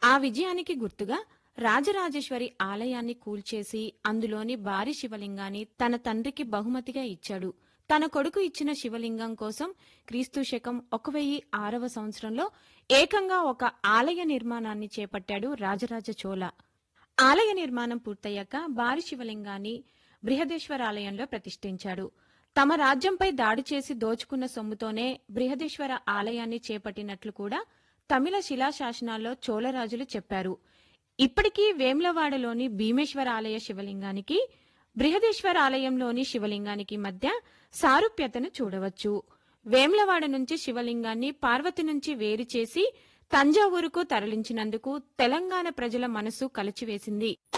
ఆ విజయానికి గుర్తుగా రాజరాజేశ్వరి ఆలయాన్ని కూల్చేసి అందులోని భారీ శివలింగాన్ని తన తండ్రికి బహుమతిగా ఇచ్చాడు తన కొడుకు ఇచ్చిన శివలింగం కోసం క్రీస్తు శకం ఒక వెయ్యి ఆరవ సంవత్సరంలో ఏకంగా ఒక ఆలయ నిర్మాణాన్ని చేపట్టాడు రాజరాజ చోళ ఆలయ నిర్మాణం పూర్తయ్యాక భారీ శివలింగాన్ని బృహదేశ్వర ఆలయంలో ప్రతిష్ఠించాడు తమ రాజ్యంపై దాడి చేసి దోచుకున్న సొమ్ముతోనే బృహదేశ్వర ఆలయాన్ని చేపట్టినట్లు కూడా తమిళ శిలాశాసనాల్లో చోళరాజులు చెప్పారు ఇప్పటికీ వేమ్లవాడలోని భీమేశ్వర ఆలయ శివలింగానికి బృహదేశ్వర ఆలయంలోని శివలింగానికి మధ్య సారూప్యతను చూడవచ్చు వేమ్లవాడ నుంచి శివలింగాన్ని పార్వతి నుంచి వేరు చేసి తంజావూరుకు తరలించినందుకు తెలంగాణ ప్రజల మనసు కలిచివేసింది